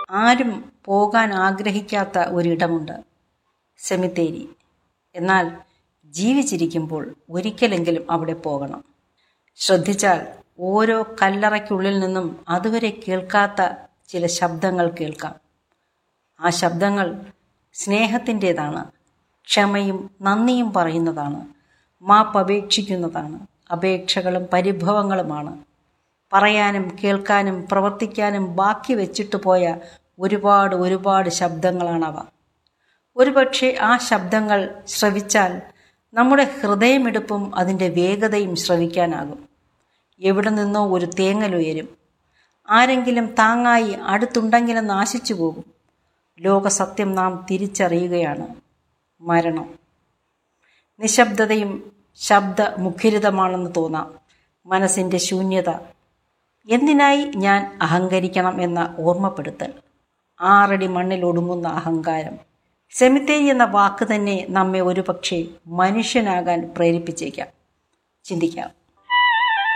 ആരും പോകാൻ ആഗ്രഹിക്കാത്ത ഒരിടമുണ്ട് സെമിത്തേരി എന്നാൽ ജീവിച്ചിരിക്കുമ്പോൾ ഒരിക്കലെങ്കിലും അവിടെ പോകണം ശ്രദ്ധിച്ചാൽ ഓരോ കല്ലറയ്ക്കുള്ളിൽ നിന്നും അതുവരെ കേൾക്കാത്ത ചില ശബ്ദങ്ങൾ കേൾക്കാം ആ ശബ്ദങ്ങൾ സ്നേഹത്തിൻ്റെതാണ് ക്ഷമയും നന്ദിയും പറയുന്നതാണ് മാപ്പപേക്ഷിക്കുന്നതാണ് അപേക്ഷകളും പരിഭവങ്ങളുമാണ് പറയാനും കേൾക്കാനും പ്രവർത്തിക്കാനും ബാക്കി വെച്ചിട്ട് പോയ ഒരുപാട് ഒരുപാട് ശബ്ദങ്ങളാണവ ഒരുപക്ഷെ ആ ശബ്ദങ്ങൾ ശ്രവിച്ചാൽ നമ്മുടെ ഹൃദയമിടുപ്പും അതിൻ്റെ വേഗതയും ശ്രവിക്കാനാകും എവിടെ നിന്നോ ഒരു തേങ്ങലുയരും ആരെങ്കിലും താങ്ങായി അടുത്തുണ്ടെങ്കിലും നാശിച്ചു പോകും ലോകസത്യം നാം തിരിച്ചറിയുകയാണ് മരണം നിശബ്ദതയും ശബ്ദ മുഖരിതമാണെന്ന് തോന്നാം മനസ്സിൻ്റെ ശൂന്യത എന്തിനായി ഞാൻ അഹങ്കരിക്കണം എന്ന ഓർമ്മപ്പെടുത്തൽ ആറടി മണ്ണിൽ ഒടുങ്ങുന്ന അഹങ്കാരം സെമിത്തേരി എന്ന വാക്ക് തന്നെ നമ്മെ ഒരുപക്ഷെ മനുഷ്യനാകാൻ പ്രേരിപ്പിച്ചേക്കാം ചിന്തിക്കാം